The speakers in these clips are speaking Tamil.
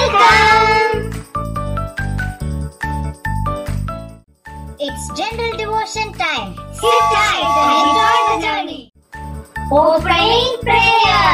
Welcome! It's general devotion time. Sit tight and enjoy the journey. Opening prayer.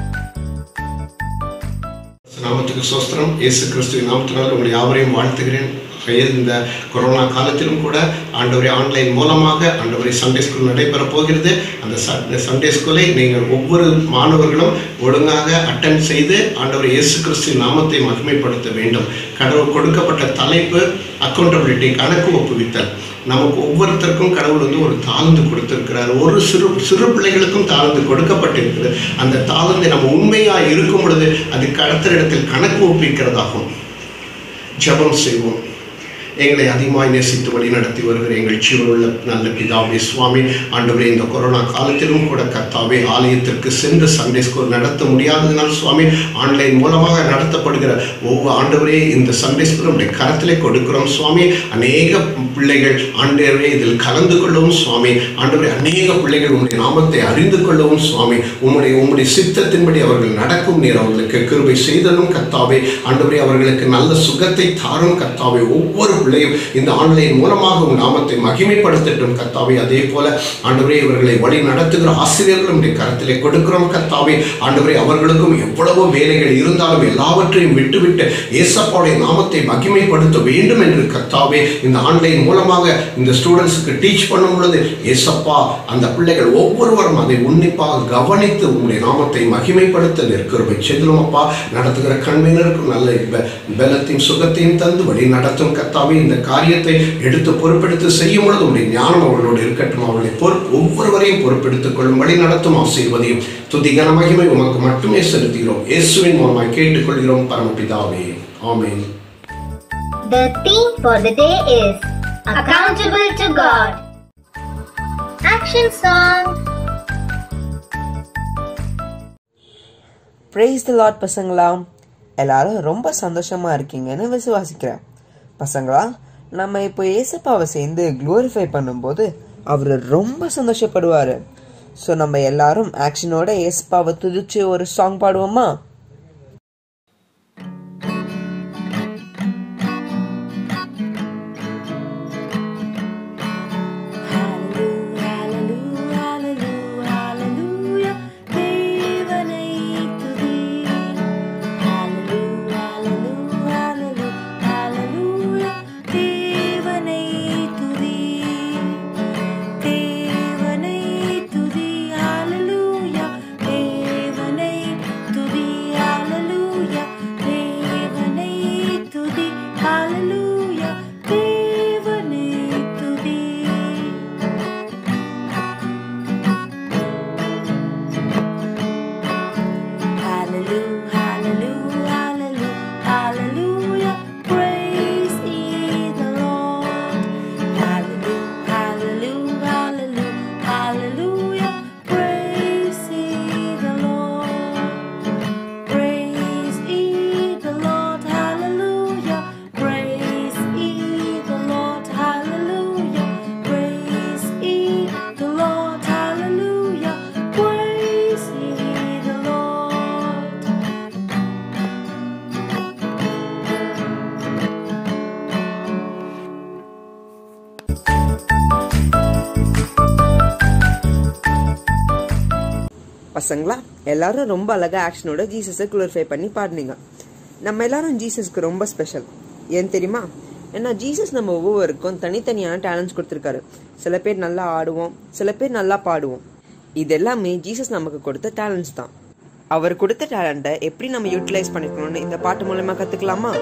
நாமத்துக்கு சோஸ்திரம் இயேசு கிறிஸ்துவின் நாமத்தினால் உங்களை யாவரையும் வாழ்த்துகிறேன் இந்த கொரோனா காலத்திலும் கூட ஆண்டவரை ஆன்லைன் மூலமாக ஆண்டவரை சண்டே ஸ்கூல் நடைபெற போகிறது அந்த ச- சண்டே ஸ்கூலை நீங்கள் ஒவ்வொரு மாணவர்களும் ஒழுங்காக அட்டன் செய்து ஆண்டவர் இயேசு கிறிஸ்துவின் நாமத்தை மகிமைப்படுத்த வேண்டும் கடவுள் கொடுக்கப்பட்ட தலைப்பு அக்கௌண்டபிலிட்டி கணக்கு ஒப்புவித்தல் நமக்கு ஒவ்வொருத்தருக்கும் கடவுள் வந்து ஒரு தாழ்ந்து கொடுத்திருக்கிறார் ஒரு சிறு சிறு பிள்ளைகளுக்கும் தாழ்ந்து கொடுக்கப்பட்டிருக்கிறது அந்த தாழ்ந்தை நம்ம உண்மையாக இருக்கும் பொழுது அது கடத்தல் இடத்தில் கணக்கு ஒப்பிக்கிறதாகும் ஜெபம் செய்வோம் எங்களை அதிகமாய் நேசித்து வழி நடத்தி வருகிற எங்கள் ஜீவனுள்ள நல்ல பிதாவே சுவாமி ஆண்டவரே இந்த கொரோனா காலத்திலும் கூட கர்த்தாவே ஆலயத்திற்கு சென்று சண்டே ஸ்கூல் நடத்த முடியாததினால் சுவாமி ஆன்லைன் மூலமாக நடத்தப்படுகிற ஒவ்வொரு ஆண்டவரே இந்த சண்டே ஸ்கூல் உடைய கரத்திலே கொடுக்கிறோம் சுவாமி அநேக பிள்ளைகள் ஆண்டவரே இதில் கலந்து கொள்ளவும் சுவாமி ஆண்டவரே அநேக பிள்ளைகள் உங்களுடைய நாமத்தை அறிந்து கொள்ளவும் சுவாமி உம்முடைய உம்முடைய சித்தத்தின்படி அவர்கள் நடக்கும் நீர் அவர்களுக்கு கிருபை செய்தலும் கர்த்தாவே ஆண்டவரே அவர்களுக்கு நல்ல சுகத்தை தாரும் கர்த்தாவே ஒவ்வொரு பிள்ளையும் இந்த ஆன்லைன் மூலமாக உன் நாமத்தை மகிமைப்படுத்தட்டும் கர்த்தாவே அதே போல ஆண்டவரே இவர்களை வழி நடத்துகிற ஆசிரியர்களும் உடைய கரத்திலே கொடுக்கிறோம் கர்த்தாவே ஆண்டவரே அவர்களுக்கும் எவ்வளவோ வேலைகள் இருந்தாலும் எல்லாவற்றையும் விட்டுவிட்டு ஏசப்பாவுடைய நாமத்தை மகிமைப்படுத்த வேண்டும் என்று கர்த்தாவே இந்த ஆன்லைன் மூலமாக இந்த ஸ்டூடெண்ட்ஸுக்கு டீச் பண்ணும் பொழுது ஏசப்பா அந்த பிள்ளைகள் ஒவ்வொருவரும் அதை உன்னிப்பாக கவனித்து உங்களுடைய நாமத்தை மகிமைப்படுத்த நிற்கிறவை செதிலும் அப்பா நடத்துகிற கண்மையினருக்கும் நல்ல ப- பலத்தையும் சுகத்தையும் தந்து வழி நடத்தும் கர்த்தாவே இந்த காரியத்தை எடுத்து பொறுப்பெடுத்து செய்யும் பொழுது உங்களுடைய ஞானம் அவர்களோடு இருக்கட்டும் அவர்களை பொறுப்பு ஒவ்வொருவரையும் பொறுப்பெடுத்துக் கொள்ளும் வழி நடத்தும் ஆசீர்வதியும் துதிகன மகிமை உமக்கு மட்டுமே செலுத்துகிறோம் இயேசுவின் மூலமாய் கேட்டுக்கொள்கிறோம் பரமபிதாவே ஆமென் The theme for the day is Accountable to God. Action song. Praise the Lord பசங்களா எல்லாரும் ரொம்ப சந்தோஷமா இருக்கீங்கன்னு விசுவாசிக்கிறேன் பசங்களா நம்ம இப்போ ஏசப்பாவை சேர்ந்து க்ளோரிஃபை பண்ணும்போது அவர் ரொம்ப சந்தோஷப்படுவார் ஸோ நம்ம எல்லாரும் ஆக்ஷனோட ஏசப்பாவை துதிச்சு ஒரு சாங் பாடுவோமா Hallelujah, தேவனை துதி Hallelujah, hallelujah, hallelujah, hallelujah. Praise ye the Lord. Hallelujah, hallelujah, hallelujah, hallelujah. Praise ye the Lord. Praise ye the Lord. Hallelujah. Praise ye the Lord. Hallelujah. Praise ye the Lord. Hallelujah. Praise ye the Lord. பசங்களா எல்லாரும் ரொம்ப அழகா ஆக்ஷனோட ஜீசஸை க்ளோரிஃபை பண்ணி பாடினீங்க நம்ம எல்லாரும் ஜீசஸ்க்கு ரொம்ப ஸ்பெஷல் ஏன் தெரியுமா ஏன்னா ஜீசஸ் நம்ம ஒவ்வொருவருக்கும் தனித்தனியான டேலண்ட்ஸ் கொடுத்துருக்காரு சில பேர் நல்லா ஆடுவோம் சில பேர் நல்லா பாடுவோம் இது எல்லாமே ஜீசஸ் நமக்கு கொடுத்த டேலண்ட்ஸ் தான் அவர் கொடுத்த டேலண்ட்டை எப்படி நம்ம யூட்டிலைஸ் பண்ணிக்கணும்னு இந்த பாட்டு மூலமா கத்துக்கலாமா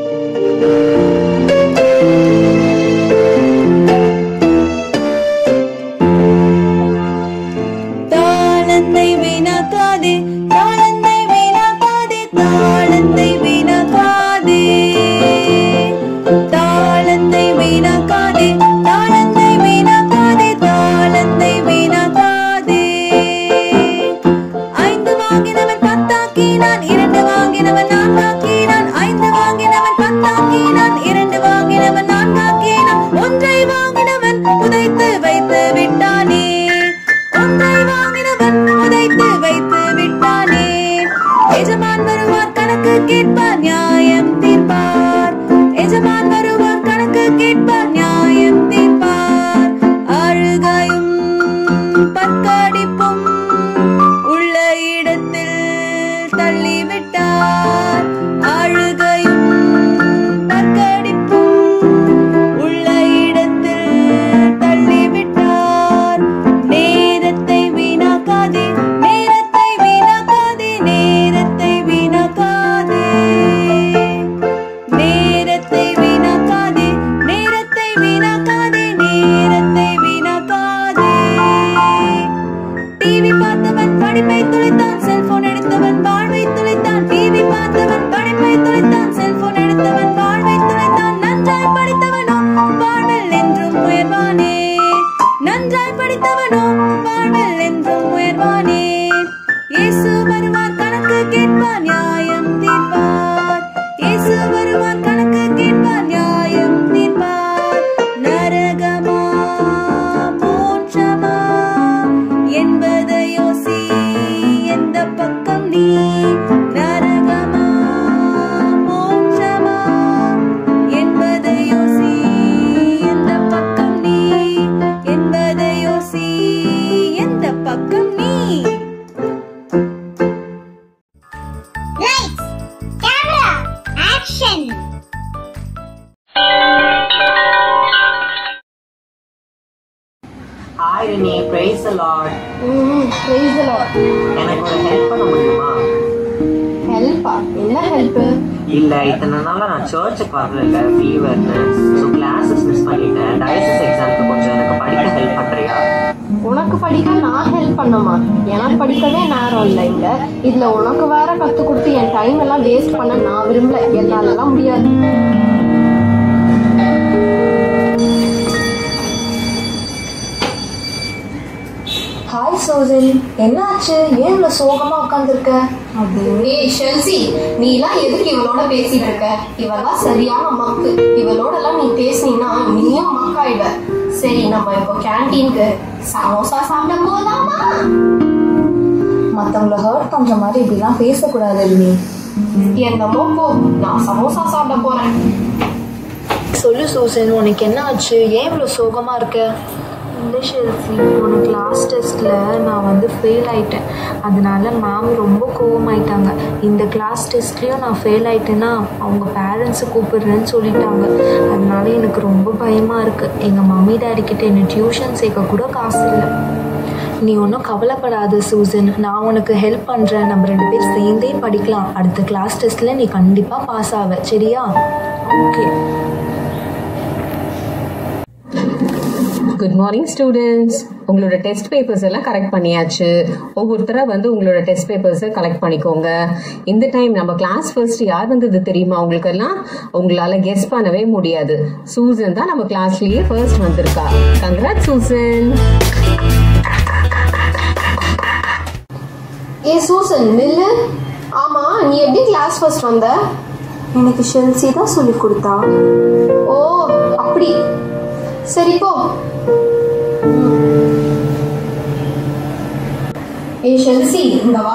தாளந்தை வீணாக்காதே தாளந்தை வீணாக்காதே தாளந்தை வீணாக்காதே தாளந்தை வீணாக்காதே தாளந்தை வீணாக்காதே தாளந்தை வீணாக்காதே ஐந்து வாங்கினவன் பத்தாக்கினான் இரண்டு வாங்கினவன் நான்காக்கினான் ஐந்து வாங்கினவன் பத்தாக்கினான் இரண்டு வாங்கினவன் நான்காக்கினான் ஒன்றை வாங்கினவன் புதைத்து வைத்து விட்டானே ஒன்றை வாங்கினவன் புதைத்து வைத்து விட்டானே எஜமான் வருவார் கணக்கு கேட்பார் நியாயம் டிவி பார்த்தவன் படிப்பை துளைத்தான் செல்போன் எடுத்தவன் வாழ்வை துளைத்தான் டிவி பார்த்தவன் படிப்பை துளைத்தான் செல்போன் எடுத்தவன் வாழ்வை துளைத்தான் நன்றாய் படித்தவனோ வாழ்வில் என்றும் உயர்வானே நன்றாய் படித்தவனோ வாழ்வில் என்றும் உயர்வானே இயேசு வருவார் கணக்கு கேட்பார் நியாயம் தீர்ப்பார் இயேசு வருவார் கணக்கு கேட்பார் நியாயம் தீர்ப்பார் நரகமா மோட்சமா என்பதை யோசி எந்த பக்கம் நீ நரகமா மோட்சமா என்பதை யோசி எந்த பக்கம் நீ என்பதை யோசி எந்த பக்கம் நீ Lights, camera, action! Hi Reni praise Lord praise Lord எனக்கு ஒரு ஹெல்ப் பண்ண முடியுமா ஹெல்ப்பா என்ன ஹெல்ப்பு இல்ல இத்தனை நாளா நான் சர்ச்சுக்கு வரல ஃபீவர்னு ஸோ கிளாஸஸ் மிஸ் பண்ணிட்டேன் டயசஸ் எக்ஸாம்க்கு கொஞ்சம் எனக்கு படிக்க ஹெல்ப் பண்றியா உனக்கு படிக்க நான் ஹெல்ப் பண்ணமா எனக்கு படிக்கவே நேரம் இல்லை இங்க இதுல உனக்கு வேற கத்து கொடுத்து என் டைம் எல்லாம் வேஸ்ட் பண்ண நான் விரும்பல என்னாலலாம் முடியாது ஹாய் சோசன் என்னாச்சு ஏன் இவ்வளவு சோகமா உட்காந்துருக்க ஏய் ஷெல்சி நீ எல்லாம் எதுக்கு இவளோட பேசிட்டு இருக்க இவெல்லாம் சரியான மக்கு இவளோட எல்லாம் நீ பேசினீன்னா நீயும் மக்காயிடுவ சரி நம்ம இப்போ கேண்டீனுக்கு சமோசா சாப்பிட போலாமா மத்தவங்கள ஹர்ட் பண்ற மாதிரி இப்படிலாம் பேசக்கூடாது நீ என்னமோ போ நான் சமோசா சாப்பிட போறேன் சொல்லு சூசன் உனக்கு என்ன ஆச்சு ஏன் இவ்வளவு சோகமா இருக்க இல்லை ஷெல்சி உனக்கு லாஸ்ட் டெஸ்ட்டில் நான் வந்து ஃபெயில் ஆயிட்டேன் அதனால மேம் ரொம்ப கோவமாயிட்டாங்க இந்த கிளாஸ் டெஸ்ட்லேயும் நான் ஃபெயில் ஆயிட்டேன்னா அவங்க பேரண்ட்ஸை கூப்பிடுறேன்னு சொல்லிட்டாங்க அதனால எனக்கு ரொம்ப பயமாக இருக்குது எங்கள் மம்மி டாடி கிட்ட என்னை டியூஷன் சேர்க்க கூட காசு இல்லை நீ ஒன்றும் கவலைப்படாத சூசன் நான் உனக்கு ஹெல்ப் பண்ணுறேன் நம்ம ரெண்டு பேர் சேர்ந்தே படிக்கலாம் அடுத்த கிளாஸ் டெஸ்ட்டில் நீ கண்டிப்பாக பாஸ் ஆவ சரியா ஓகே குட் மார்னிங் ஸ்டூடெண்ட்ஸ் உங்களோட டெஸ்ட் பேப்பர்ஸ் எல்லாம் கரெக்ட் பண்ணியாச்சு ஒவ்வொருத்தரா வந்து உங்களோட டெஸ்ட் பேப்பர்ஸை கலெக்ட் பண்ணிக்கோங்க இந்த டைம் நம்ம கிளாஸ் ஃபர்ஸ்ட் யார் வந்தது தெரியுமா உங்களுக்கு எல்லாம் உங்களால கெஸ் பண்ணவே முடியாது சூசன் தான் நம்ம கிளாஸ்லயே ஃபர்ஸ்ட் வந்திருக்கா கங்க்ராட் சூசன் ஏ சூசன் நில்லு ஆமா நீ எப்படி கிளாஸ் ஃபர்ஸ்ட் வந்த எனக்கு ஷெல்சி தான் சொல்லி கொடுத்தா ஓ அப்படி சரி போ ஏ ஷெல்சி இங்க வா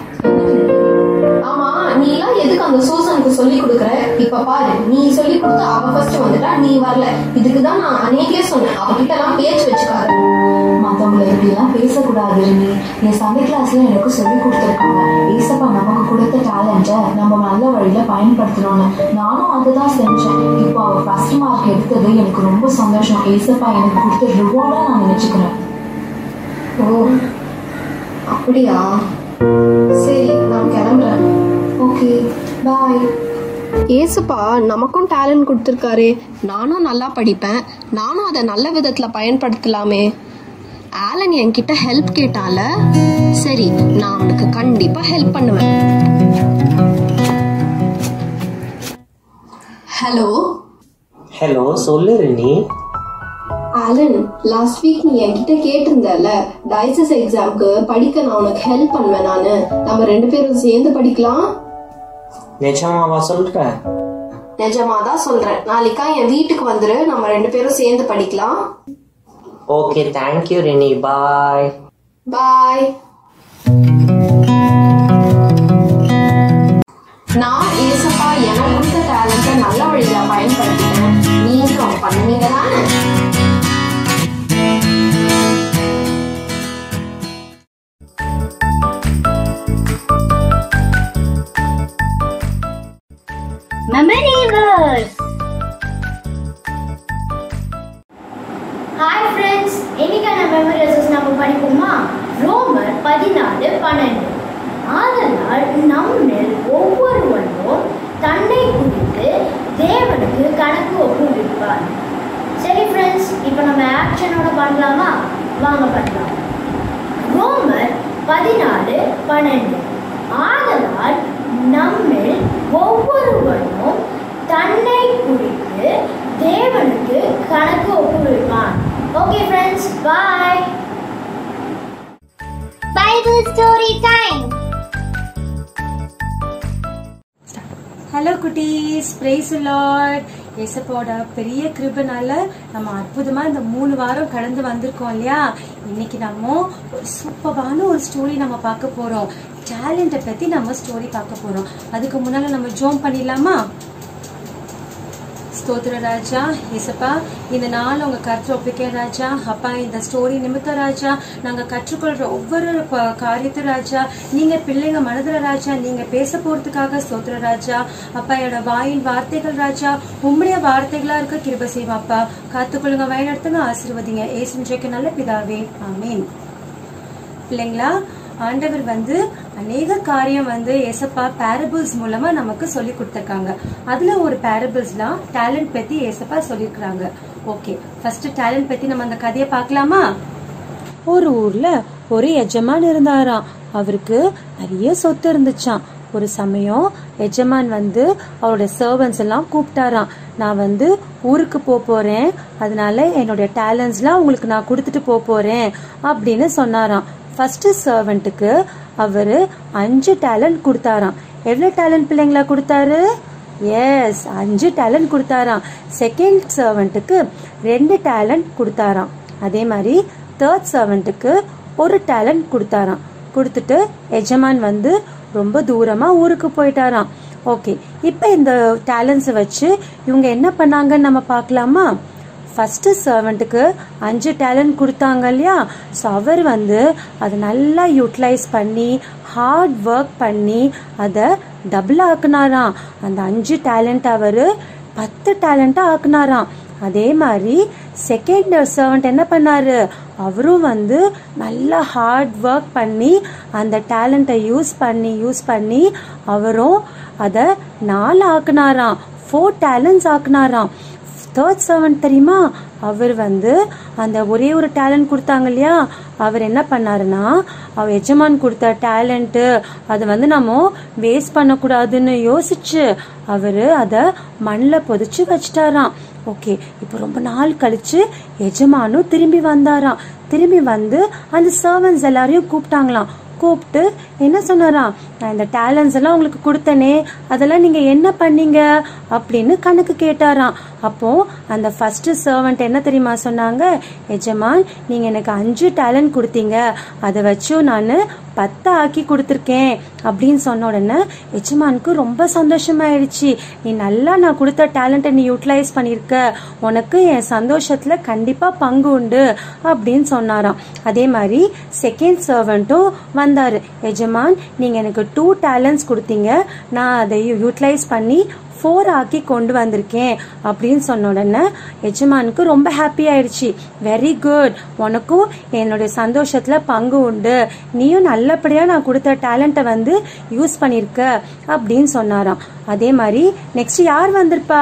ஆமா நீ எல்லாம் எதுக்கு அந்த சூசனுக்கு சொல்லி கொடுக்குற இப்ப பாரு நீ சொல்லி கொடுத்து அவ ஃபர்ஸ்ட் வந்துட்டா நீ வரல இதுக்கு தான் நான் அன்னைக்கே சொன்னேன் அவகிட்ட எல்லாம் பேச்சு வச்சுக்காரு மத்தவங்கள இப்படி எல்லாம் பேசக்கூடாது நீ என் சண்டே கிளாஸ்ல எனக்கு சொல்லி கொடுத்துருக்காங்க ஏசப்பா நமக்கு கொடுத்த டேலண்ட்டை நம்ம நல்ல வழியில பயன்படுத்தணும்னு நானும் அதுதான் செஞ்சேன் இப்போ அவ ஃபர்ஸ்ட் மார்க் எடுத்தது எனக்கு ரொம்ப சந்தோஷம் ஏசப்பா எனக்கு கொடுத்த ரிவார்டா நான் நினைச்சுக்கிறேன் ஓ அப்படியா சரி நான் கிளம்புறேன் ஓகே பாய் ஏசுப்பா நமக்கும் டேலண்ட் கொடுத்துருக்காரு நானும் நல்லா படிப்பேன் நானும் அதை நல்ல விதத்தில் பயன்படுத்தலாமே ஆலன் என்கிட்ட ஹெல்ப் கேட்டால சரி நான் அவனுக்கு கண்டிப்பாக ஹெல்ப் பண்ணுவேன் ஹலோ ஹலோ சொல்லு ரெனி ஆலன் லாஸ்ட் வீக் நீ என்கிட்ட கேட்டிருந்தல டைசஸ் எக்ஸாம்க்கு படிக்க நான் உனக்கு ஹெல்ப் பண்ணுவேன் நான் நம்ம ரெண்டு பேரும் சேர்ந்து படிக்கலாம் நிஜமாவா சொல்ற நிஜமா தான் சொல்றேன் நாளைக்கா என் வீட்டுக்கு வந்துரு நம்ம ரெண்டு பேரும் சேர்ந்து படிக்கலாம் okay thank you Reni bye bye நான் ஏசப்பா எனக்கு கொடுத்த டேலண்ட்டை நல்ல வழியில பயன்படுத்திட்டேன் நீங்களும் பண்ணுவீங்க தானே Memory verse. ஹாய் ஃப்ரெண்ட்ஸ் இன்னைக்கான மெமரி verses நம்ம படிப்போமா ரோமர் பதினாலு பன்னெண்டு ஆதலால் நம்மில் ஒவ்வொருவனும் தன்னை குறித்து தேவனுக்கு கணக்கு ஒப்புவிப்பார் சரி ஃப்ரெண்ட்ஸ் இப்போ நம்ம ஆக்ஷனோட பண்ணலாமா வாங்க பண்ணலாம் ரோமர் பன்னெண்டு ஆதலால் நம்மில் ஒவ்வொருவனும் தன்னை குறித்து தேவனுக்கு கணக்கு ஒப்புவிப்பான் okay friends bye Bible story time. Hello குட்டீஸ் பிரைஸ் லார்ட் ஏசப்போட பெரிய கிருபனால நம்ம அற்புதமா இந்த மூணு வாரம் கடந்து வந்திருக்கோம் இல்லையா இன்னைக்கு நம்ம ஒரு சூப்பரான ஒரு ஸ்டோரி நம்ம பார்க்க போறோம் டேலண்ட்டை பத்தி நம்ம ஸ்டோரி பார்க்க போறோம் அதுக்கு முன்னால நம்ம ஜோம் பண்ணிடலாமா ஸ்தோத்திர ராஜா ஏசப்பா இந்த நாள் உங்க கருத்து ஒப்பிக்க ராஜா அப்பா இந்த ஸ்டோரி நிமித்த ராஜா நாங்க கற்றுக்கொள்ற ஒவ்வொரு ப- காரியத்தை ராஜா நீங்க பிள்ளைங்க மனதுல ராஜா நீங்க பேச போறதுக்காக ஸ்தோத்திர ராஜா அப்பா என்னோட வாயின் வார்த்தைகள் ராஜா உம்முடைய வார்த்தைகளா இருக்க கிருப செய்வா அப்பா காத்துக்கொள்ளுங்க வயநடத்துங்க ஆசீர்வதிங்க ஏசுஞ்சைக்கு நல்ல பிதாவே ஆமீன் பிள்ளைங்களா ஆண்டவர் வந்து அநேக காரியம் வந்து ஏசப்பா பேரபிள்ஸ் மூலமா நமக்கு சொல்லி கொடுத்துருக்காங்க அதுல ஒரு பேரபிள்ஸ்லாம் டேலண்ட் பத்தி ஏசப்பா சொல்லியிருக்கிறாங்க ஓகே ஃபர்ஸ்ட் டேலண்ட் பத்தி நம்ம அந்த கதையை பார்க்கலாமா ஒரு ஊர்ல ஒரு எஜமான் இருந்தாராம் அவருக்கு நிறைய சொத்து இருந்துச்சாம் ஒரு சமயம் எஜமான் வந்து அவரோட சர்வன்ஸ் எல்லாம் கூப்பிட்டாராம் நான் வந்து ஊருக்கு போக போறேன் அதனால என்னுடைய டேலண்ட்ஸ்லாம் உங்களுக்கு நான் கொடுத்துட்டு போக போறேன் அப்படின்னு சொன்னாராம் ஃபர்ஸ்ட் சர்வெண்ட்டுக்கு அவரு அஞ்சு டேலண்ட் கொடுத்தாராம் எவ்வளவு டேலண்ட் பிள்ளைங்களா கொடுத்தாரு எஸ் அஞ்சு டேலண்ட் கொடுத்தாராம் செகண்ட் சர்வெண்ட்டுக்கு ரெண்டு டேலண்ட் கொடுத்தாராம் அதே மாதிரி தேர்ட் சர்வெண்ட்டுக்கு ஒரு டேலண்ட் கொடுத்தாராம் கொடுத்துட்டு எஜமான் வந்து ரொம்ப தூரமா ஊருக்கு போயிட்டாராம் ஓகே இப்போ இந்த டேலண்ட்ஸை வச்சு இவங்க என்ன பண்ணாங்கன்னு நம்ம பார்க்கலாமா ஃபர்ஸ்ட் சர்வெண்ட்டுக்கு அஞ்சு டேலண்ட் கொடுத்தாங்க இல்லையா ஸோ அவர் வந்து அதை நல்லா யூட்டிலைஸ் பண்ணி ஹார்ட் ஒர்க் பண்ணி அதை டபுள் ஆக்குனாராம் அந்த அஞ்சு டேலண்ட் அவர் பத்து டேலண்ட்டாக ஆக்குனாராம் அதே மாதிரி செகண்ட் சர்வெண்ட் என்ன பண்ணாரு அவரும் வந்து நல்லா ஹார்ட் ஒர்க் பண்ணி அந்த டேலண்ட்டை யூஸ் பண்ணி யூஸ் பண்ணி அவரும் அதை நாலு ஆக்குனாராம் ஃபோர் டேலண்ட்ஸ் ஆக்குனாராம் தேர்ட் செவன் தெரியுமா அவர் வந்து அந்த ஒரே ஒரு டேலண்ட் கொடுத்தாங்க இல்லையா அவர் என்ன பண்ணாருன்னா அவர் எஜமான் கொடுத்த டேலண்ட்டு அதை வந்து நம்ம வேஸ்ட் பண்ணக்கூடாதுன்னு யோசிச்சு அவர் அதை மண்ணில் பொதிச்சு வச்சிட்டாராம் ஓகே இப்போ ரொம்ப நாள் கழிச்சு எஜமானும் திரும்பி வந்தாராம் திரும்பி வந்து அந்த சர்வன்ஸ் எல்லாரையும் கூப்பிட்டாங்களாம் கூப்பிட்டு என்ன சொன்னாராம் நான் இந்த டேலண்ட்ஸ் எல்லாம் உங்களுக்கு கொடுத்தனே அதெல்லாம் நீங்க என்ன பண்ணீங்க அப்படின்னு கணக்கு கேட்டாராம் அப்போ அந்த ஃபர்ஸ்ட் சர்வெண்ட் என்ன தெரியுமா சொன்னாங்க எஜமான் நீங்க எனக்கு அஞ்சு டேலண்ட் கொடுத்தீங்க அதை வச்சும் நான் பத்து ஆக்கி கொடுத்துருக்கேன் அப்படின்னு சொன்ன உடனே எஜமானுக்கு ரொம்ப சந்தோஷமாயிடுச்சு நீ நல்லா நான் கொடுத்த டேலண்ட்டை நீ யூட்டிலைஸ் பண்ணியிருக்க உனக்கு என் சந்தோஷத்துல கண்டிப்பா பங்கு உண்டு அப்படின்னு சொன்னாராம் அதே மாதிரி செகண்ட் சர்வெண்ட்டும் வந்தாரு எஜமான் நீங்க எனக்கு டூ டேலண்ட்ஸ் கொடுத்தீங்க நான் அதை யூட்டிலைஸ் பண்ணி ஃபோர் ஆக்கி கொண்டு வந்திருக்கேன் அப்படின்னு சொன்ன உடனே எஜமானுக்கு ரொம்ப ஹாப்பி ஆயிடுச்சு வெரி குட் உனக்கும் என்னுடைய சந்தோஷத்துல பங்கு உண்டு நீயும் நல்லபடியா நான் கொடுத்த டேலண்ட்டை வந்து யூஸ் பண்ணிருக்க அப்படின்னு சொன்னாராம் அதே மாதிரி நெக்ஸ்ட் யார் வந்திருப்பா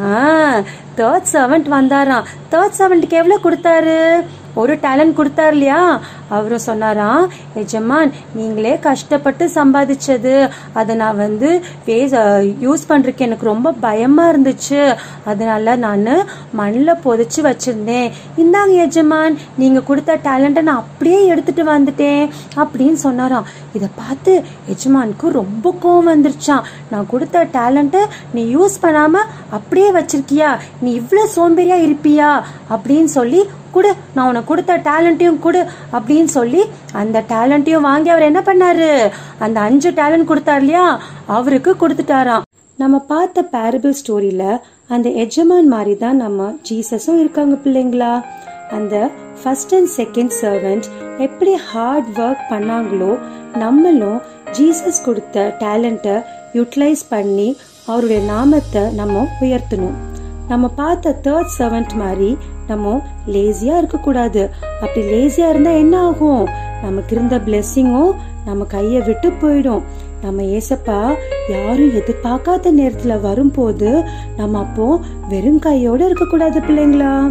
தேர்ட் சர்வெண்ட் வந்தாராம் தேர்ட் சர்வெண்ட்டுக்கு எவ்வளவு கொடுத்தாரு ஒரு டேலண்ட் கொடுத்தாரு இல்லையா அவரும் சொன்னாராம் எஜமான் நீங்களே கஷ்டப்பட்டு சம்பாதிச்சது அதை நான் வந்து யூஸ் பண்றதுக்கு எனக்கு ரொம்ப பயமா இருந்துச்சு அதனால நான் மண்ணில் பொதிச்சு வச்சிருந்தேன் இந்தாங்க எஜமான் நீங்க கொடுத்த டேலண்ட்டை நான் அப்படியே எடுத்துட்டு வந்துட்டேன் அப்படின்னு சொன்னாராம் இதை பார்த்து எஜமானுக்கு ரொம்ப கோவம் வந்துருச்சான் நான் கொடுத்த டேலண்ட்டை நீ யூஸ் பண்ணாம அப்படியே வச்சிருக்கியா நீ இவ்வளோ சோம்பேறியா இருப்பியா அப்படின்னு சொல்லி கொடு நான் உனக்கு கொடுத்த டேலண்ட்டையும் கொடு அப்படின்னு சொல்லி அந்த டேலண்ட்டையும் வாங்கி அவர் என்ன பண்ணாரு அந்த அஞ்சு டேலண்ட் கொடுத்தாரு இல்லையா அவருக்கு கொடுத்துட்டாராம் நம்ம பார்த்த பேரபிள் ஸ்டோரியில அந்த எஜமான் மாதிரி தான் நம்ம ஜீசஸும் இருக்காங்க பிள்ளைங்களா அந்த ஃபர்ஸ்ட் அண்ட் செகண்ட் சர்வெண்ட் எப்படி ஹார்ட் ஒர்க் பண்ணாங்களோ நம்மளும் ஜீசஸ் கொடுத்த டேலண்ட்டை யூட்டிலைஸ் பண்ணி அவருடைய நாமத்தை நம்ம உயர்த்தணும் நம்ம பார்த்த தேர்ட் சர்வெண்ட் மாதிரி நம்ம லேசியா இருக்கக்கூடாது அப்படி லேசியா இருந்தா என்ன ஆகும் நமக்கு இருந்த பிளெஸ்ஸிங்கும் நம்ம கையை விட்டு போயிடும் நம்ம ஏசப்பா யாரும் எதிர்பார்க்காத நேரத்துல வரும்போது நம்ம அப்போ வெறும் கையோட இருக்கக்கூடாது பிள்ளைங்களா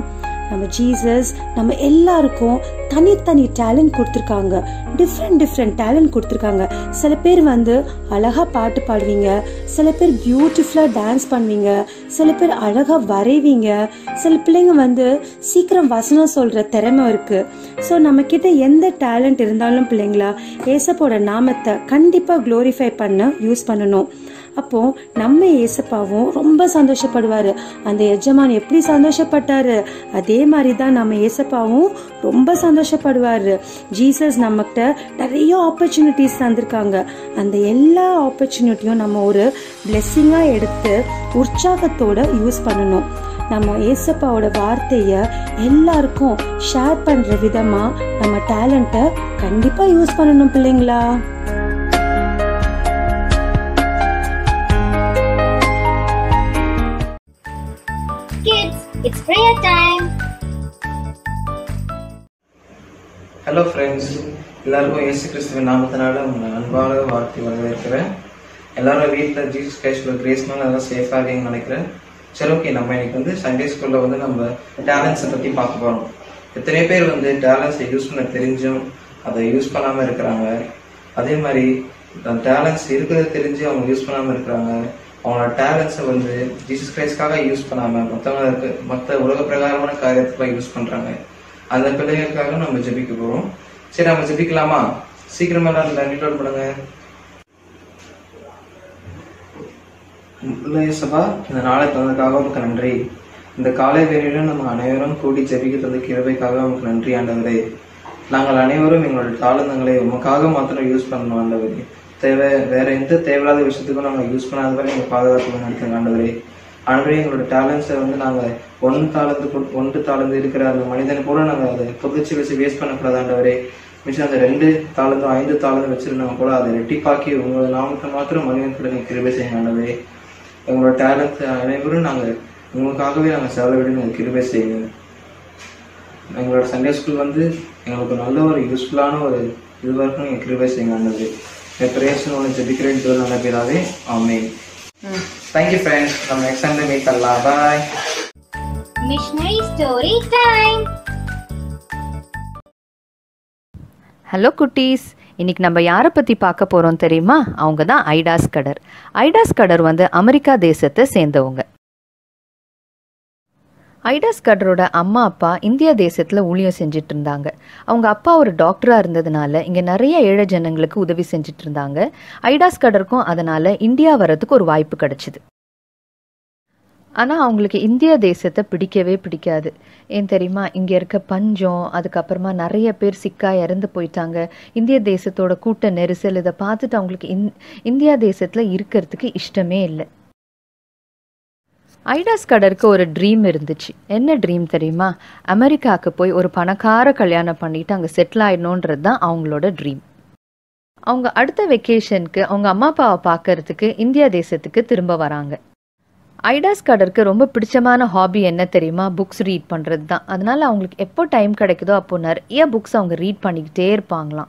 நம்ம ஜீசஸ் நம்ம எல்லாருக்கும் தனித்தனி டேலண்ட் கொடுத்துருக்காங்க டிஃப்ரெண்ட் டிஃப்ரெண்ட் டேலண்ட் கொடுத்துருக்காங்க சில பேர் வந்து அழகா பாட்டு பாடுவீங்க சில பேர் பியூட்டிஃபுல்லாக டான்ஸ் பண்ணுவீங்க சில பேர் அழகா வரைவீங்க சில பிள்ளைங்க வந்து சீக்கிரம் வசனம் சொல்ற திறமை இருக்கு ஸோ நம்ம கிட்ட எந்த டேலண்ட் இருந்தாலும் பிள்ளைங்களா ஏசப்போட நாமத்தை கண்டிப்பா க்ளோரிஃபை பண்ண யூஸ் பண்ணணும் அப்போ நம்ம ஏசப்பாவும் ரொம்ப சந்தோஷப்படுவாரு அந்த எஜமான் எப்படி சந்தோஷப்பட்டாரு அதே மாதிரி தான் நம்ம ஏசப்பாவும் ரொம்ப சந்தோஷப்படுவாரு ஜீசஸ் நம்மகிட்ட நிறைய ஆப்பர்ச்சுனிட்டிஸ் தந்திருக்காங்க அந்த எல்லா ஆப்பர்ச்சுனிட்டியும் நம்ம ஒரு பிளெஸ்ஸிங்கா எடுத்து உற்சாகத்தோட யூஸ் பண்ணணும் நம்ம ஏசப்பாவோட வார்த்தைய எல்லாருக்கும் ஷேர் பண்ற விதமா நம்ம டேலண்ட்டை கண்டிப்பா யூஸ் பண்ணணும் பிள்ளைங்களா Kids, it's prayer time. Hello friends எல்லாருக்கும் இயேசு கிறிஸ்துவின் நாமத்தினால உங்களை அன்பாக வாழ்த்தி வரவேற்கிறேன் எல்லாரும் வீட்டில் ஜீசஸ் கிரைஸ்டில் கிரேஸ்னால எல்லாம் சேஃபாக இருக்கீங்கன்னு நினைக்கிறேன் சரி ஓகே நம்ம இன்னைக்கு வந்து சண்டே ஸ்கூலில் வந்து நம்ம டேலண்ட்ஸை பற்றி பார்க்க போகிறோம் எத்தனை பேர் வந்து டேலண்ட்ஸை யூஸ் பண்ண தெரிஞ்சும் அதை யூஸ் பண்ணாமல் இருக்கிறாங்க அதே மாதிரி அந்த டேலண்ட்ஸ் இருக்கிறது தெரிஞ்சு அவங்க யூஸ் பண்ணாமல் இருக்கிறாங்க அவங்களோட டேலண்ட்ஸை வந்து ஜீசஸ் கிரைஸ்ட்காக யூஸ் பண்ணாமல் மற்றவங்களுக்கு மற்ற உலக பிரகாரமான காரியத்துக்குலாம் யூஸ் பண்ணுறாங்க அந்த பிள்ளைகளுக்காக நம்ம ஜெபிக்க போறோம் சரி நம்ம ஜெபிக்கலாமா சீக்கிரமா எல்லாரும் லைன் பண்ணுங்க சபா இந்த நாளை தந்ததுக்காக உமக்கு நன்றி இந்த காலை வேளையில நம்ம அனைவரும் கூடி ஜெபிக்க தந்த கிருபைக்காக உமக்கு நன்றி ஆண்டவரே நாங்கள் அனைவரும் எங்களோட தாளந்தங்களை உமக்காக மாத்திரம் யூஸ் பண்ணணும் ஆண்டவரே தேவை வேற எந்த தேவையில்லாத விஷயத்துக்கும் நாங்கள் யூஸ் பண்ணாத வரை எங்கள் பாதுகாப்பு நடத்துங்க ஆண்டவரே ஆண்டவரே எங்களோட டேலண்ட்ஸை வந்து நாங்கள் ஒன்று தாளந்து கொ- ஒன்று தாளந்து இருக்கிற அந்த மனிதன் போல நாங்கள் அதை புதைச்சி வச்சு வேஸ்ட் பண்ணக்கூடாது ஆண்டவரே மிச்சம் அந்த ரெண்டு தாளந்தும் ஐந்து தாளந்தும் வச்சிருந்தவங்க கூட அதை ரெட்டிப்பாக்கி உங்களோட நாமத்தை மாத்திரம் மனிதன் கூட நீங்கள் கிருபை செய்யுங்க ஆண்டவரே எங்களோட டேலண்ட் அனைவரும் நாங்கள் உங்களுக்காகவே நாங்கள் செலவிட நீங்கள் கிருபை செய்யுங்க எங்களோட சண்டே ஸ்கூல் வந்து எங்களுக்கு நல்ல ஒரு யூஸ்ஃபுல்லான ஒரு இது வரைக்கும் நீங்கள் கிருபை செய்யுங்க ஆண்டவரே என் பிரேசன் ஒன்று ஜெபிக்கிறேன் நல்ல பேராவே ஆமே தேங்க்யூ ஃப்ரெண்ட்ஸ் நம்ம நெக்ஸ்ட் சண்டே மீட் பண்ணலாம் bye Missionary story time. Hello குட்டீஸ் இன்னைக்கு நம்ம யாரை பற்றி பார்க்க போகிறோம் தெரியுமா அவங்க தான் ஐடாஸ் கடர் ஐடாஸ் கடர் வந்து அமெரிக்கா தேசத்தை சேர்ந்தவங்க ஐடாஸ் கடரோட அம்மா அப்பா இந்தியா தேசத்தில் ஊழியம் செஞ்சுட்டு இருந்தாங்க அவங்க அப்பா ஒரு டாக்டராக இருந்ததுனால இங்கே நிறைய ஏழை ஜனங்களுக்கு உதவி செஞ்சுட்டு இருந்தாங்க ஐடாஸ் கடருக்கும் அதனால் இந்தியா வரதுக்கு ஒரு வாய்ப்பு கிடைச்சிது ஆனால் அவங்களுக்கு இந்திய தேசத்தை பிடிக்கவே பிடிக்காது ஏன் தெரியுமா இங்கே இருக்க பஞ்சம் அதுக்கப்புறமா நிறைய பேர் சிக்கா இறந்து போயிட்டாங்க இந்திய தேசத்தோட கூட்ட நெரிசல் இதை பார்த்துட்டு அவங்களுக்கு இந் இந்தியா தேசத்தில் இருக்கிறதுக்கு இஷ்டமே இல்லை ஐடாஸ் கடருக்கு ஒரு ட்ரீம் இருந்துச்சு என்ன ட்ரீம் தெரியுமா அமெரிக்காவுக்கு போய் ஒரு பணக்கார கல்யாணம் பண்ணிட்டு அங்கே செட்டில் ஆயிடணுன்றது தான் அவங்களோட ட்ரீம் அவங்க அடுத்த வெக்கேஷனுக்கு அவங்க அம்மா அப்பாவை பார்க்கறதுக்கு இந்தியா தேசத்துக்கு திரும்ப வராங்க ஐடாஸ் கடருக்கு ரொம்ப பிடிச்சமான ஹாபி என்ன தெரியுமா புக்ஸ் ரீட் பண்ணுறது தான் அதனால அவங்களுக்கு எப்போ டைம் கிடைக்குதோ அப்போ நிறைய புக்ஸ் அவங்க ரீட் பண்ணிக்கிட்டே இருப்பாங்களாம்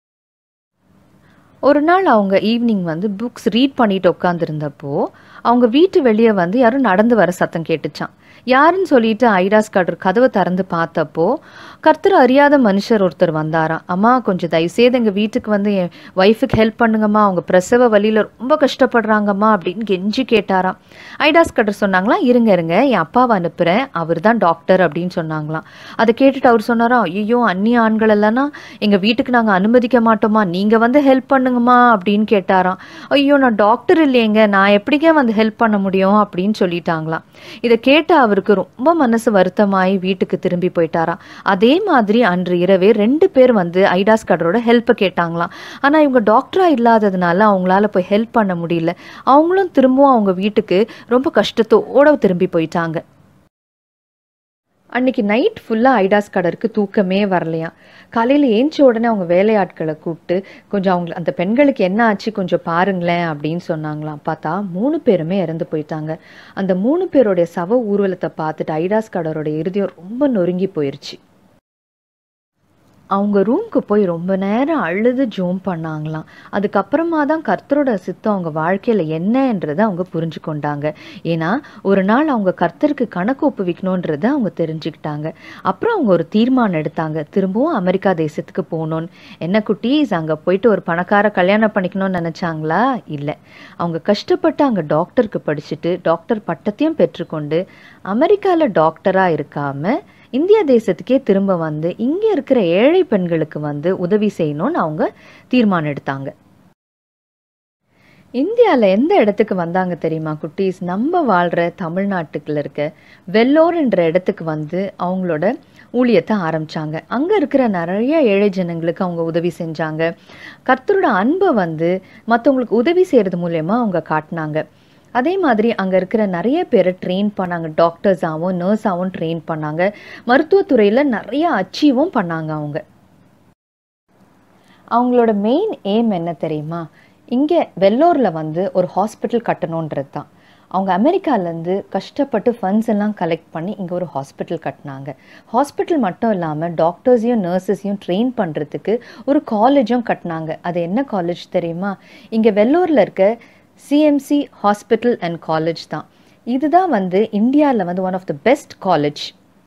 ஒரு நாள் அவங்க ஈவினிங் வந்து புக்ஸ் ரீட் பண்ணிட்டு உட்காந்துருந்தப்போ அவங்க வீட்டு வெளியே வந்து யாரும் நடந்து வர சத்தம் கேட்டுச்சான் யாருன்னு சொல்லிட்டு ஐடாஸ் கடர் கதவை திறந்து பார்த்தப்போ கர்த்தர் அறியாத மனுஷர் ஒருத்தர் வந்தாராம் அம்மா கொஞ்சம் தயவுசெய்து எங்கள் வீட்டுக்கு வந்து என் ஒய்ஃபுக்கு ஹெல்ப் பண்ணுங்கம்மா அவங்க பிரசவ வழியில் ரொம்ப கஷ்டப்படுறாங்கம்மா அப்படின்னு கெஞ்சி கேட்டாராம் ஐடாஸ் கடர் சொன்னாங்களாம் இருங்க இருங்க என் அப்பாவை அனுப்புகிறேன் அவர் தான் டாக்டர் அப்படின்னு சொன்னாங்களாம் அதை கேட்டுட்டு அவர் சொன்னாராம் ஐயோ அந்நிய ஆண்கள் எல்லாம் எங்கள் வீட்டுக்கு நாங்கள் அனுமதிக்க மாட்டோமா நீங்கள் வந்து ஹெல்ப் பண்ணுங்கம்மா அப்படின்னு கேட்டாராம் ஐயோ நான் டாக்டர் இல்லையேங்க நான் எப்படிங்க வந்து ஹெல்ப் பண்ண முடியும் அப்படின்னு சொல்லிட்டாங்களாம் இதை கேட்டு அவருக்கு ரொம்ப மனசு வருத்தமாயி வீட்டுக்கு திரும்பி போயிட்டாராம் அதே மாதிரி அன்று இரவே ரெண்டு பேர் வந்து ஐடாஸ் கடரோட ஹெல்ப்பை கேட்டாங்களாம் ஆனால் இவங்க டாக்டராக இல்லாததுனால அவங்களால போய் ஹெல்ப் பண்ண முடியல அவங்களும் திரும்பவும் அவங்க வீட்டுக்கு ரொம்ப கஷ்டத்தோட திரும்பி போயிட்டாங்க அன்னைக்கு நைட் ஃபுல்லாக ஐடாஸ் கடருக்கு தூக்கமே வரலையாம் காலையில் ஏஞ்ச உடனே அவங்க வேலையாட்களை கூப்பிட்டு கொஞ்சம் அவங்க அந்த பெண்களுக்கு என்ன ஆச்சு கொஞ்சம் பாருங்களேன் அப்படின்னு சொன்னாங்களாம் பார்த்தா மூணு பேருமே இறந்து போயிட்டாங்க அந்த மூணு பேருடைய சவ ஊர்வலத்தை பார்த்துட்டு ஐடாஸ் கடரோட இருதயம் ரொம்ப நொறுங்கி போயிருச்சு அவங்க ரூம்க்கு போய் ரொம்ப நேரம் அழுது ஜோம் பண்ணாங்களாம் அதுக்கப்புறமா தான் கர்த்தரோட சித்தம் அவங்க வாழ்க்கையில் என்னன்றதை அவங்க புரிஞ்சு கொண்டாங்க ஏன்னா ஒரு நாள் அவங்க கர்த்தருக்கு கணக்கு ஒப்புவிக்கணுன்றதை அவங்க தெரிஞ்சுக்கிட்டாங்க அப்புறம் அவங்க ஒரு தீர்மானம் எடுத்தாங்க திரும்பவும் அமெரிக்கா தேசத்துக்கு போகணும்னு என்ன குட்டீஸ் அங்கே போயிட்டு ஒரு பணக்கார கல்யாணம் பண்ணிக்கணும்னு நினச்சாங்களா இல்லை அவங்க கஷ்டப்பட்டு அங்கே டாக்டருக்கு படிச்சுட்டு டாக்டர் பட்டத்தையும் பெற்றுக்கொண்டு அமெரிக்காவில் டாக்டராக இருக்காம இந்திய தேசத்துக்கே திரும்ப வந்து இங்கே இருக்கிற ஏழை பெண்களுக்கு வந்து உதவி செய்யணும்னு அவங்க தீர்மானம் எடுத்தாங்க இந்தியாவில் எந்த இடத்துக்கு வந்தாங்க தெரியுமா குட்டீஸ் நம்ம வாழ்கிற தமிழ்நாட்டுக்குள்ள இருக்க வெள்ளோர்ன்ற இடத்துக்கு வந்து அவங்களோட ஊழியத்தை ஆரம்பிச்சாங்க அங்கே இருக்கிற நிறைய ஏழை ஜனங்களுக்கு அவங்க உதவி செஞ்சாங்க கர்த்தரோட அன்பை வந்து மற்றவங்களுக்கு உதவி செய்கிறது மூலயமா அவங்க காட்டினாங்க அதே மாதிரி அங்கே இருக்கிற நிறைய பேரை ட்ரெயின் பண்ணாங்க டாக்டர்ஸாகவும் நர்ஸாகவும் ட்ரெயின் பண்ணாங்க மருத்துவத்துறையில் நிறைய அச்சீவும் பண்ணாங்க அவங்க அவங்களோட மெயின் எய்ம் என்ன தெரியுமா இங்கே வெள்ளூரில் வந்து ஒரு ஹாஸ்பிட்டல் கட்டணுன்றது தான் அவங்க அமெரிக்காலேருந்து கஷ்டப்பட்டு ஃபண்ட்ஸ் எல்லாம் கலெக்ட் பண்ணி இங்கே ஒரு ஹாஸ்பிட்டல் கட்டினாங்க ஹாஸ்பிட்டல் மட்டும் இல்லாமல் டாக்டர்ஸையும் நர்சஸையும் ட்ரெயின் பண்ணுறதுக்கு ஒரு காலேஜும் கட்டினாங்க அது என்ன காலேஜ் தெரியுமா இங்கே வெள்ளூரில் இருக்க சிஎம்சி ஹாஸ்பிட்டல் அண்ட் காலேஜ் தான் இதுதான் வந்து இந்தியாவில் வந்து one of the best college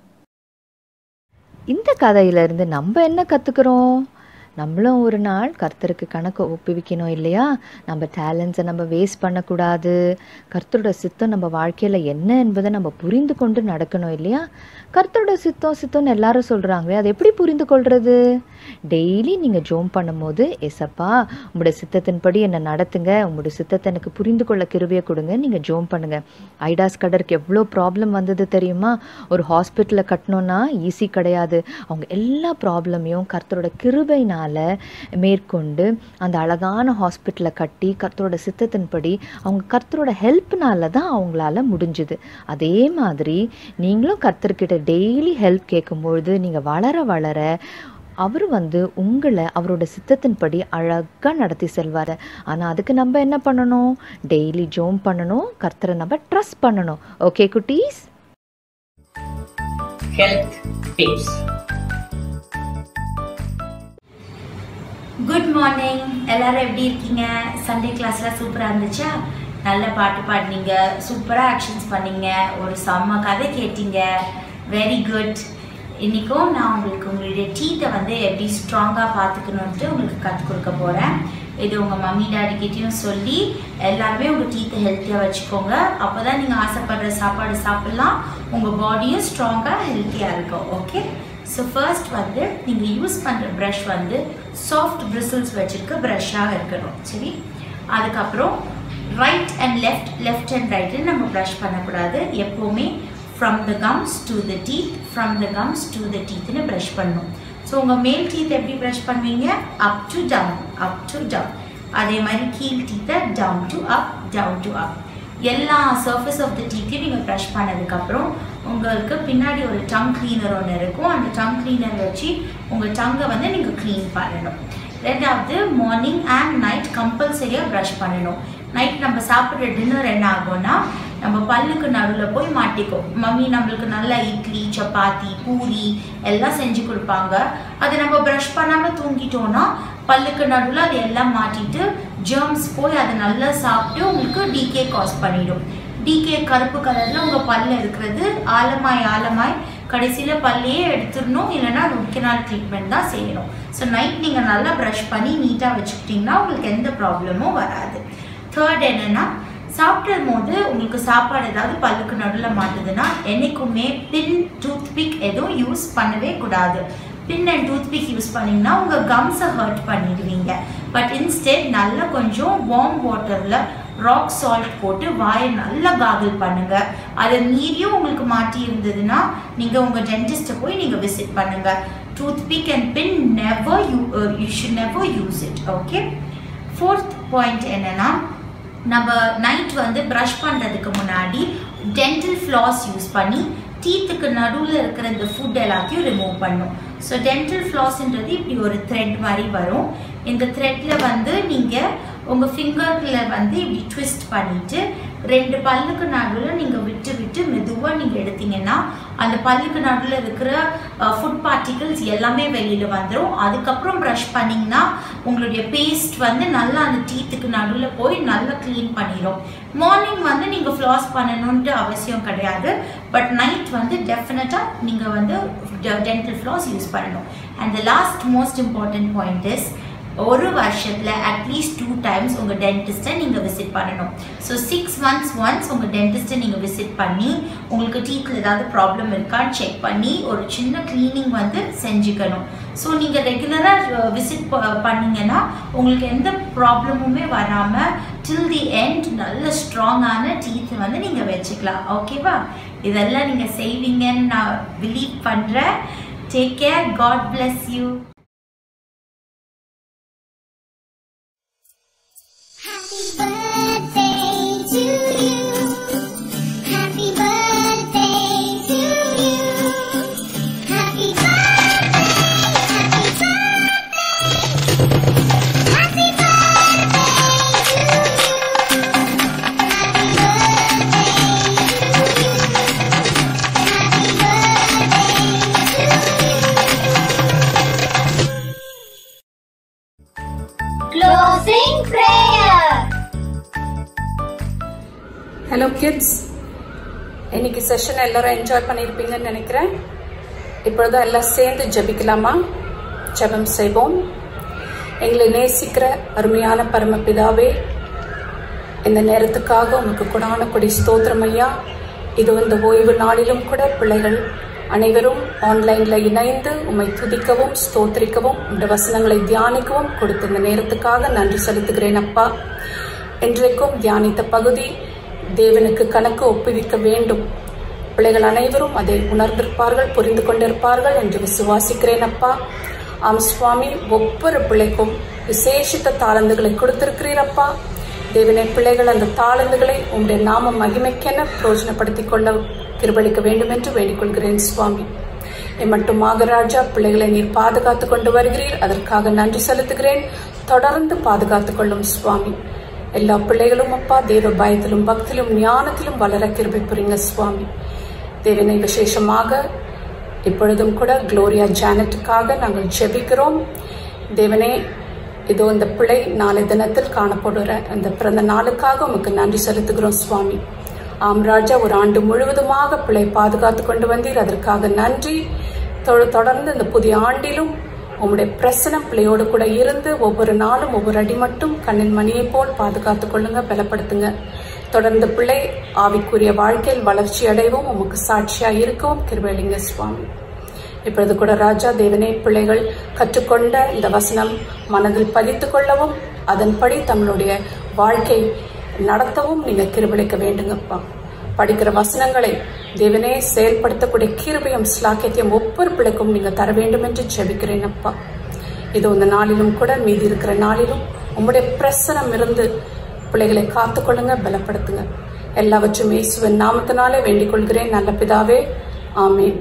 இந்த கதையிலேருந்து நம்ம என்ன கற்றுக்குறோம் நம்மளும் ஒரு நாள் கர்த்தருக்கு கணக்கு ஒப்புவிக்கணும் இல்லையா நம்ம டேலண்ட்ஸை நம்ம வேஸ்ட் பண்ணக்கூடாது கர்த்தரோட சித்தம் நம்ம வாழ்க்கையில் என்ன என்பதை நம்ம புரிந்து கொண்டு நடக்கணும் இல்லையா கர்த்தரோட சித்தம் சித்தம்னு எல்லாரும் சொல்கிறாங்களே அதை எப்படி புரிந்து கொள்வது டெய்லி நீங்கள் ஜோம் பண்ணும்போது எசப்பா உங்களோட சித்தத்தின்படி என்னை நடத்துங்க உங்களோட சித்தத்தை எனக்கு புரிந்து கொள்ள கிருவியை கொடுங்க நீங்கள் ஜோம் பண்ணுங்க ஐடாஸ் கடருக்கு எவ்வளோ ப்ராப்ளம் வந்தது தெரியுமா ஒரு ஹாஸ்பிட்டலை கட்டணும்னா ஈஸி கிடையாது அவங்க எல்லா ப்ராப்ளமையும் கர்த்தரோட கிருபைனால மேற்கொண்டு அந்த அழகான ஹாஸ்பிட்டலை கட்டி கர்த்தரோட சித்தத்தின்படி அவங்க கர்த்தரோட ஹெல்ப்னால தான் அவங்களால முடிஞ்சுது அதே மாதிரி நீங்களும் கர்த்தர்கிட்ட டெய்லி ஹெல்ப் கேட்கும்பொழுது நீங்கள் வளர வளர அவர் வந்து உங்களை அவரோட சித்தத்தின்படி அழகாக நடத்தி செல்வார் ஆனால் அதுக்கு நம்ம என்ன பண்ணணும் டெய்லி ஜோம் பண்ணணும் கர்த்தரை நம்ம ட்ரஸ்ட் பண்ணணும் ஓகே குட்டீஸ் ஹெல்த் டிப்ஸ் குட் மார்னிங் எல்லாரும் எப்படி இருக்கீங்க சண்டே கிளாஸ்லாம் சூப்பராக இருந்துச்சா நல்ல பாட்டு பாடினீங்க சூப்பராக ஆக்ஷன்ஸ் பண்ணீங்க ஒரு செம்ம கதை கேட்டீங்க வெரி குட் இன்றைக்கும் நான் உங்களுக்கு உங்களுடைய டீத்தை வந்து எப்படி ஸ்ட்ராங்காக பார்த்துக்கணுன்ட்டு உங்களுக்கு கற்றுக் கொடுக்க போகிறேன் இது உங்கள் மம்மி டாடி கிட்டேயும் சொல்லி எல்லாருமே உங்கள் டீத்தை ஹெல்த்தியாக வச்சுக்கோங்க அப்போ தான் நீங்கள் ஆசைப்படுற சாப்பாடு சாப்பிட்லாம் உங்கள் பாடியும் ஸ்ட்ராங்காக ஹெல்த்தியாக இருக்கும் ஓகே ஸோ ஃபர்ஸ்ட் வந்து நீங்கள் யூஸ் பண்ணுற ப்ரஷ் வந்து சாஃப்ட் பிரிசில்ஸ் வச்சுருக்க ப்ரஷ்ஷாக இருக்கணும் சரி அதுக்கப்புறம் right and left left and right நம்ம ப்ரஷ் பண்ணக்கூடாது எப்போவுமே from the gums to the teeth from the gums to the டீத்னு ப்ரஷ் பண்ணணும் ஸோ உங்கள் மேல் டீத் எப்படி ப்ரஷ் பண்ணுவீங்க up to down up to down அதே மாதிரி கீழ் டீத்தை down to up down to up எல்லா சர்ஃபேஸ் ஆஃப் த டீத்தையும் நீங்கள் ப்ரஷ் பண்ணதுக்கப்புறம் உங்களுக்கு பின்னாடி ஒரு டங் க்ளீனர் ஒன்று இருக்கும் அந்த டங் க்ளீனர் வச்சு உங்கள் டங்கை வந்து நீங்கள் க்ளீன் பண்ணணும் ரெண்டாவது மார்னிங் அண்ட் நைட் கம்பல்சரியாக ப்ரஷ் பண்ணணும் நைட் நம்ம சாப்பிட்ற டின்னர் என்ன ஆகும்னா நம்ம பல்லுக்கு நடுவில் போய் மாட்டிக்கும் மம்மி நம்மளுக்கு நல்ல இட்லி சப்பாத்தி பூரி எல்லாம் செஞ்சு கொடுப்பாங்க அதை நம்ம ப்ரஷ் பண்ணாமல் தூங்கிட்டோம்னா பல்லுக்கு நடுவில் அது எல்லாம் மாட்டிட்டு ஜெர்ம்ஸ் போய் அதை நல்லா சாப்பிட்டு உங்களுக்கு டிகே காஸ் பண்ணிடும் டிகே கருப்பு கலரில் உங்கள் பல்ல இருக்கிறது ஆழமாய் ஆழமாய் கடைசியில் பல்லையே எடுத்துடணும் இல்லைன்னா ரூட் கெனால் ட்ரீட்மெண்ட் தான் செய்யணும் ஸோ நைட் நீங்கள் நல்லா ப்ரஷ் பண்ணி நீட்டாக வச்சுக்கிட்டிங்கன்னா உங்களுக்கு எந்த ப்ராப்ளமும் வராது தேர்ட் என்னென்னா சாப்பிடும் போது உங்களுக்கு சாப்பாடு ஏதாவது பல்லுக்கு நடுவில் மாட்டுதுன்னா என்றைக்குமே பின் டூத் பிக் எதுவும் யூஸ் பண்ணவே கூடாது pin and toothpick use பண்ணிங்கன்னா உங்கள் கம்ஸை ஹர்ட் பண்ணிடுவீங்க பட் இன்ஸ்டெட் நல்லா கொஞ்சம் வார்ம் வாட்டரில் ராக் சால்ட் போட்டு வாயை நல்லா காகிள் பண்ணுங்க அதை மீறியும் உங்களுக்கு மாட்டி இருந்ததுன்னா நீங்கள் உங்கள் டென்டிஸ்ட்டை போய் நீங்கள் விசிட் பண்ணுங்க toothpick and pin never you you should never use it okay fourth point என்னன்னா நம்ம நைட் வந்து ப்ரஷ் பண்ணுறதுக்கு முன்னாடி டென்டல் ஃப்ளாஸ் யூஸ் பண்ணி டீத்துக்கு நடுவில் இருக்கிற இந்த ஃபுட் எல்லாத்தையும் ரிமூவ் பண்ணும் ஸோ டென்டல் ஃப்ளாஸ்ன்றது இப்படி ஒரு த்ரெட் மாதிரி வரும் இந்த த்ரெட்டில் வந்து நீங்கள் உங்கள் ஃபிங்கரில் வந்து இப்படி ட்விஸ்ட் பண்ணிட்டு ரெண்டு பல்லுக்கு நடுவில் நீங்கள் விட்டு விட்டு மெதுவாக நீங்கள் எடுத்தீங்கன்னா அந்த பல்லுக்கு நடுவில் இருக்கிற ஃபுட் பார்ட்டிகல்ஸ் எல்லாமே வெளியில் வந்துடும் அதுக்கப்புறம் ப்ரஷ் பண்ணிங்கன்னா உங்களுடைய பேஸ்ட் வந்து நல்லா அந்த டீத்துக்கு நடுவில் போய் நல்லா க்ளீன் பண்ணிடும் மார்னிங் வந்து நீங்கள் ஃப்ளாஸ் பண்ணணுன்ட்டு அவசியம் கிடையாது பட் நைட் வந்து டெஃபினட்டாக நீங்கள் வந்து டென்டல் ஃப்ளாஸ் யூஸ் பண்ணணும் and the last most important point is ஒரு வருஷத்தில் அட்லீஸ்ட் டூ டைம்ஸ் உங்கள் டென்டிஸ்ட்டை நீங்கள் விசிட் பண்ணணும் ஸோ சிக்ஸ் மந்த்ஸ் ஒன்ஸ் உங்கள் டென்டிஸ்ட்டை நீங்கள் விசிட் பண்ணி உங்களுக்கு டீத்தில் ஏதாவது ப்ராப்ளம் இருக்கான்னு செக் பண்ணி ஒரு சின்ன க்ளீனிங் வந்து செஞ்சுக்கணும் ஸோ நீங்கள் ரெகுலராக விசிட் பண்ணீங்கன்னா உங்களுக்கு எந்த ப்ராப்ளமுமே வராமல் டில் தி எண்ட் நல்ல ஸ்ட்ராங்கான டீத் வந்து நீங்கள் வச்சுக்கலாம் ஓகேவா இதெல்லாம் நீங்கள் செய்வீங்கன்னு நான் பிலீவ் பண்ணுறேன் take care god bless you Closing prayer. Hello kids இன்னைக்கு செஷன் எல்லாரும் என்ஜாய் பண்ணியிருப்பீங்கன்னு நினைக்கிறேன் இப்பொழுது எல்லாம் சேர்ந்து ஜெபிக்கலாமா ஜெபம் செய்வோம் எங்களை நேசிக்கிற அருமையான பரமபிதாவே இந்த நேரத்துக்காக உமக்கு கொடான கொடி ஸ்தோத்திரம் ஐயா இது இந்த ஓய்வு நாளிலும் கூட பிள்ளைகள் அனைவரும் ஆன்லைன்ல இணைந்து உம்மை துதிக்கவும் ஸ்தோத்திரிக்கவும் உடைய வசனங்களை தியானிக்கவும் கொடுத்த இந்த நேரத்துக்காக நன்றி செலுத்துகிறேன் அப்பா இன்றைக்கும் தியானித்த பகுதி தேவனுக்கு கணக்கு ஒப்புவிக்க வேண்டும் பிள்ளைகள் அனைவரும் அதை உணர்ந்திருப்பார்கள் புரிந்து கொண்டிருப்பார்கள் என்று விசுவாசிக்கிறேன் அப்பா ஆம் சுவாமி ஒவ்வொரு பிள்ளைக்கும் விசேஷித்த தாளந்துகளை கொடுத்திருக்கிறீரப்பா தேவனை பிள்ளைகள் அந்த தாளந்துகளை உங்களுடைய நாம மகிமைக்கென பிரயோஜனப்படுத்திக் கொள்ள கிருபளிக்க வேண்டும் என்று வேண்டிக் கொள்கிறேன் சுவாமி மட்டுமாக ராஜா பிள்ளைகளை நீர் பாதுகாத்து கொண்டு வருகிறீர் அதற்காக நன்றி செலுத்துகிறேன் தொடர்ந்து பாதுகாத்துக் கொள்ளும் சுவாமி எல்லா பிள்ளைகளும் அப்பா தேவ பயத்திலும் பக்திலும் ஞானத்திலும் வளர கிருபை புரிங்க சுவாமி தேவனை விசேஷமாக இப்பொழுதும் கூட குளோரியா ஜானட்டுக்காக நாங்கள் ஜெபிக்கிறோம் தேவனே இதோ இந்த பிள்ளை நாளை தினத்தில் காணப்படுற அந்த பிறந்த நாளுக்காக உமக்கு நன்றி செலுத்துகிறோம் சுவாமி ஆம் ராஜா ஒரு ஆண்டு முழுவதுமாக பிள்ளை பாதுகாத்து கொண்டு வந்தீர் அதற்காக நன்றி தொ- தொடர்ந்து இந்த புதிய ஆண்டிலும் உம்முடைய பிரசனம் பிள்ளையோடு கூட இருந்து ஒவ்வொரு நாளும் ஒவ்வொரு அடி மட்டும் கண்ணின் மணியைப் போல் பாதுகாத்துக் கொள்ளுங்க பலப்படுத்துங்க தொடர்ந்து பிள்ளை ஆவிக்குரிய வாழ்க்கையில் வளர்ச்சி அடையவும் உமக்கு சாட்சியா இருக்கவும் கிருபலிங்க சுவாமி இப்பொழுது கூட ராஜா தேவனே பிள்ளைகள் கற்றுக்கொண்ட இந்த வசனம் மனதில் பதித்துக் கொள்ளவும் அதன்படி தங்களுடைய வாழ்க்கை நடத்தவும் நீங்க கிருபளிக்க வேண்டுங்கப்பா படிக்கிற வசனங்களை தேவனே செயல்படுத்தக்கூடிய கிருபையும் ஸ்லாக்கியத்தையும் ஒவ்வொரு பிள்ளைக்கும் நீங்க தர வேண்டும் என்று ஜெபிக்கிறேன் அப்பா இது இந்த நாளிலும் கூட மீதி இருக்கிற நாளிலும் உம்முடைய பிரசனம் இருந்து பிள்ளைகளை காத்துக்கொள்ளுங்க பலப்படுத்துங்க எல்லாவற்றும் இயேசுவின் நாமத்தினாலே வேண்டிக் கொள்கிறேன் நல்ல பிதாவே ஆமென்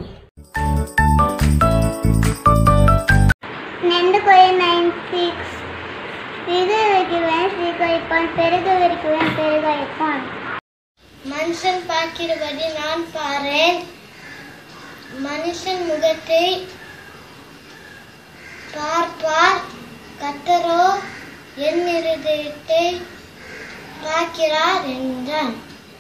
நெண்டு கோய நைன் சிக்ஸ் சிறு வைக்குவேன் சீக்கிரம் பெருக வைக்குவேன் பெருக வைப்பான் மனுஷன் பார்க்கிறபடி நான் பாரேன் மனுஷன் முகத்தை பார்ப்பார் கத்தரோ என் இருதயத்தை பார்க்கிறார் என்றான்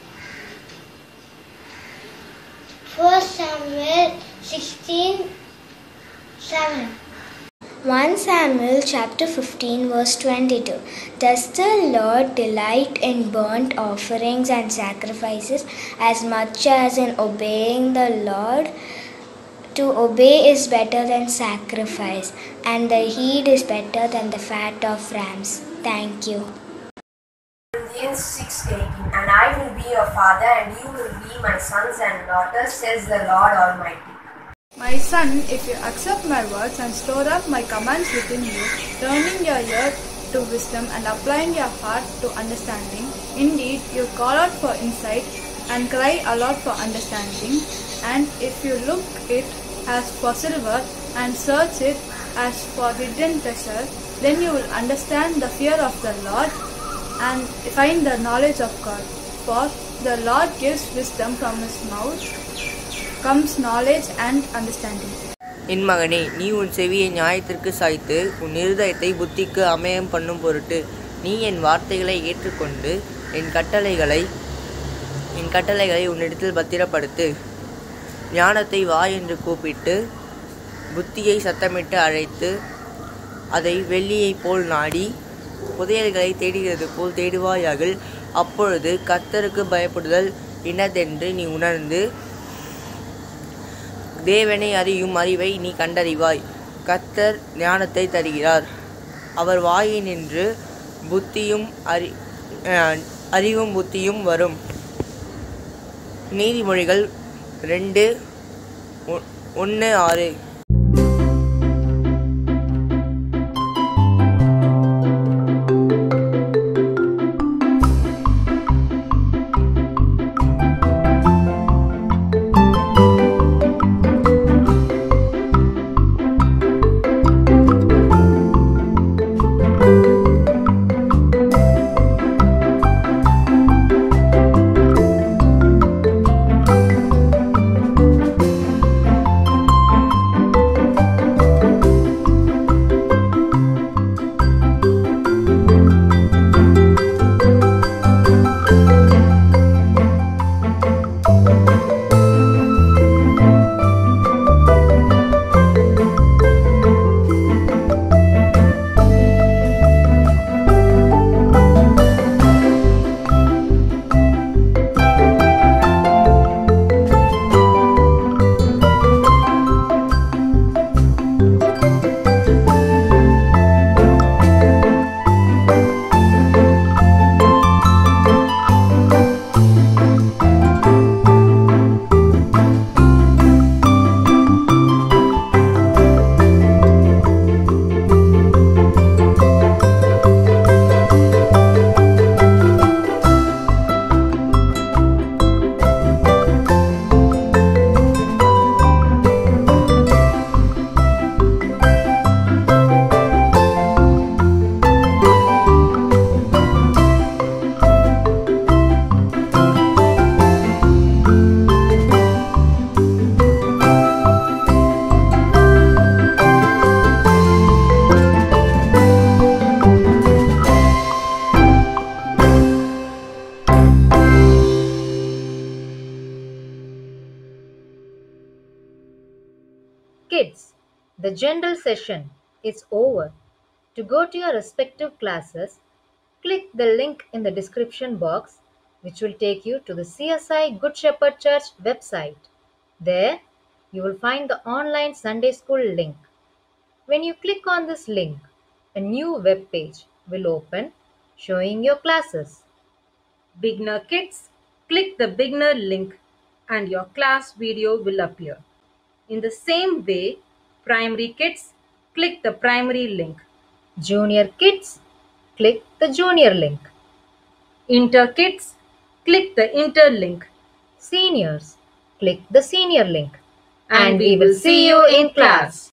First Samuel 16 7 1 Samuel chapter 15 verse 22 Does the Lord delight in burnt offerings and sacrifices as much as in obeying the Lord? To obey is better than sacrifice, and the heed is better than the fat of rams. Thank you. Corinthians 6:18 And I will be your father and you will be my sons and daughters says the Lord Almighty. My son, if you accept my words and store up my commands within you, turning your ear to wisdom and applying your heart to understanding, indeed you call out for insight and cry aloud for understanding, and if you look it as for silver and search it as for hidden treasure, then you will understand the fear of the Lord and find the knowledge of God. For the Lord gives wisdom from his mouth comes knowledge and understanding. என் மகனே நீ உன் செவியை நியாயத்திற்கு சாய்த்து உன் இருதயத்தை புத்திக்கு அமையம் பண்ணும் பொருட்டு நீ என் வார்த்தைகளை ஏற்றுக்கொண்டு என் கட்டளைகளை என் கட்டளைகளை உன்னிடத்தில் பத்திரப்படுத்து ஞானத்தை வா என்று கூப்பிட்டு புத்தியை சத்தமிட்டு அழைத்து அதை வெள்ளியைப் போல் நாடி புதையல்களை தேடுகிறது போல் தேடுவாயாகில் அப்பொழுது கர்த்தருக்கு பயப்படுதல் இன்னதென்று நீ உணர்ந்து தேவனை அறியும் அறிவை நீ கண்டறிவாய் கர்த்தர் ஞானத்தை தருகிறார் அவர் வாயினின்று புத்தியும் அறி அஹ், அறிவும் புத்தியும் வரும் நீதிமொழிகள் ரெண்டு ஒன்று ஆறு Kids, the general session is over. To go to your respective classes, click the link in the description box, which will take you to the CSI Good Shepherd Church website. There, you will find the online Sunday school link. When you click on this link, a new web page will open showing your classes. Beginner kids, click the beginner link and your class video will appear. In the same way, primary kids, click the primary link. Junior kids, click the junior link. Inter kids, click the inter link. Seniors, click the senior link. And we will see you in class.